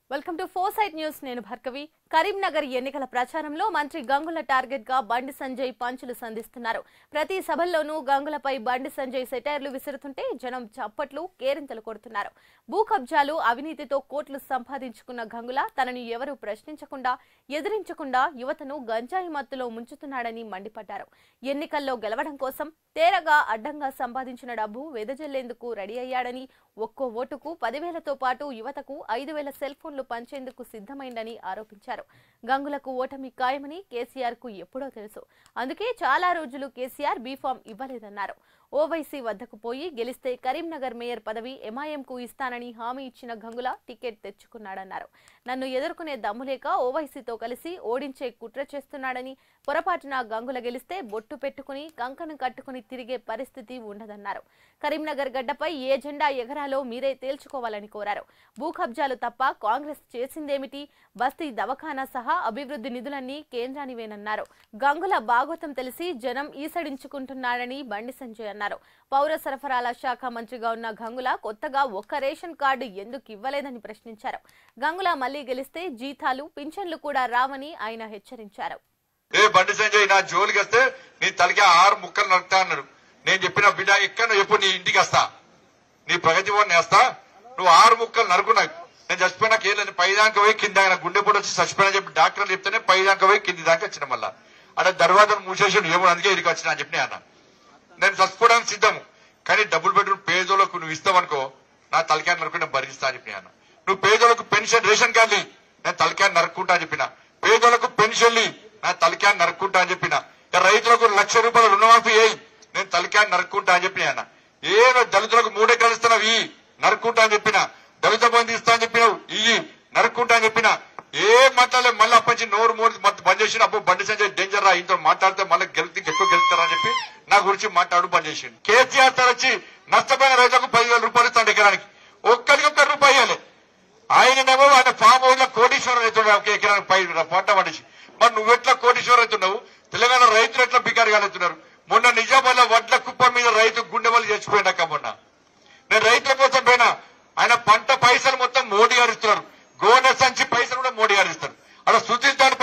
welcome to Foresight News నేను భార్గవి కరీంనగర్ ఎన్నికల ప్రచారంలో మంత్రి గంగుల టార్గెట్ గా బండి సంజయ్ పంచులు సంధిస్తున్నారు ప్రతి సభల్లోనూ గంగులపై బండి సంజయ్ సెటైర్లు విసురుతుంటే జనం చప్పట్లు కేరింతలు కొడుతున్నారు భూ కబ్జాలు అవినీతితో కోట్లు సంపాదించుకున్న గంగుల తనని ఎవరూ ప్రశ్నించకుండా ఎదిరించకుండా యువతను గంజాయి మత్తులో ముంచుతున్నాడని మండిపడ్డారు ఎన్నికల్లో గెలవడం కోసం తేరగా అడ్డంగా సంపాదించిన డబ్బు వెదజల్లేందుకు రెడీ అయ్యాడని ఒక్కో ఓటుకు పదివేలతో పాటు యువతకు ఐదు వేల సెల్ ఫోన్లు పంచేందుకు సిద్ధమైందని ఆరోపించారు గంగులకు ఓటమి ఖాయమని కేసీఆర్ కు ఎప్పుడో తెలుసు అందుకే చాలా రోజులు కేసీఆర్ బీఫామ్ ఇవ్వలేదన్నారు ఓవైసీ వద్దకు పోయి గెలిస్తే కరీంనగర్ మేయర్ పదవి ఎంఐఎంకు ఇస్తానని హామీ ఇచ్చిన గంగుల టికెట్ తెచ్చుకున్నాడన్నారు నన్ను ఎదుర్కొనే దమ్ము లేక ఓవైసీతో కలిసి ఓడించే కుట్ర చేస్తున్నాడని పొరపాటున గంగుల గెలిస్తే బొట్టు పెట్టుకుని కంకణం కట్టుకుని తిరిగే పరిస్థితి ఉండదన్నారు కరీంనగర్ గడ్డపై ఏ జెండా ఎగరాలో మీరే తేల్చుకోవాలని కోరారు భూ కబ్జాలు తప్ప కాంగ్రెస్ చేసిందేమిటి బస్తీ దవాఖానా సహా అభివృద్ధి నిధులన్నీ కేంద్రానివేనన్నారు గంగుల భాగవతం తెలిసి జనం ఈసడించుకుంటున్నాడని బండి సంజయ్ అన్నారు పౌర సరఫరాల శాఖ మంత్రిగా ఉన్న గంగుల కొత్తగా ఒక్క రేషన్ కార్డు ఎందుకు ఇవ్వలేదని ప్రశ్నించారు గంగుల మళ్లీ గెలిస్తే జీతాలు పింఛన్లు కూడా రావని ఆయన హెచ్చరించారు ఏ బండి సంజయ్ నా జోలికి వస్తే నీ తలకి ఆరు ముక్కలు నడుపుతా అన్నాడు నేను చెప్పిన బిడ్డ ఎక్కడ ఎప్పుడు నీ ఇంటికి వస్తా నీ ప్రగతి వాడిని వేస్తా నువ్వు ఆరు ముక్కలు నరుకున్నావు నేను చచ్చిపోయినాక ఏం లేదు పైదాకా పోయి కింద ఆయన గుండె పొడి వచ్చి చచ్చిపోయినా చెప్పి డాక్టర్లు చెప్తేనే పైదాకా పోయి కింది దాకా వచ్చిన మళ్ళా అక్కడ దర్వాజను మూసేసి ఏమో అందుకే ఇక్కడికి వచ్చినా అని చెప్పి నేను అన్నా నేను చచ్చిపోవడానికి సిద్ధము కానీ డబ్బులు పెట్టి పేదోళ్ళకు నువ్వు ఇస్తావనుకో నా తలకాయ నరుకు నేను భరిస్తా అని చెప్పిన నువ్వు పేదోళ్ళకు పెన్షన్ రేషన్ కార్డు ఇయ్యి, నేను తలకాయ నరుక్కుంటా అని చెప్పిన పేదోళ్ళకు పెన్షన్లు ఇయ్యి, నా తలకాయ నరుక్కుంటా అని చెప్పిన ఇక రైతులకు లక్ష రూపాయలు రుణమాఫీ అయ్యి నేను తలకాయ నరుక్కుంటా అని చెప్పిన ఆయన ఏదో దళితులకు మూడెకరాలు ఇస్తున్నావు ఇయ్యి నరుక్కుంటా అని చెప్పిన దళిత బంధు ఇస్తా అని చెప్పినావు ఇయ్యి నరుక్కుంటా అని చెప్పిన ఏ మాట్లాడలేదు మళ్ళీ అప్పటి నోరు మోరు మొత్తం బంద్ చేసిన అప్పుడు బండి సంజయ్ డేంజర్ రా ఇంతో మాట్లాడితే మళ్ళీ గెలిచి ఎక్కువ గెలుస్తారని చెప్పి నా గురించి మాట్లాడు బంద్ చేసిండు కేసీఆర్ సార్ వచ్చి నష్టపోయిన రైతులకు పదివేల రూపాయలు ఇస్తాడు ఎకరానికి ఒక్కడికి ఒక్క రూపాయి ఇవ్వాలి ఆయననేమో ఆయన ఫామ్ హౌస్ లో కోటీశ్వరం అవుతున్నాడు ఒక ఎకరానికి పై పంట పండించి మరి నువ్వెట్లా కోటీశ్వరం అవుతున్నావు తెలంగాణ రైతులు ఎట్లా బికారు అవుతున్నారు మొన్న నిజామాబాద్ లో వడ్ల కుప్ప మీద రైతు గుండె వాళ్ళు చచ్చిపోయినాక మొన్న నేను రైతుల కోసం పోయినా ఆయన పంట పైసలు మొత్తం మోడీ గారు ఇస్తున్నారు గోనె సంచి పైసలు కూడా మోడీ గారు ఇస్తారు అలా సుతీర్ దాని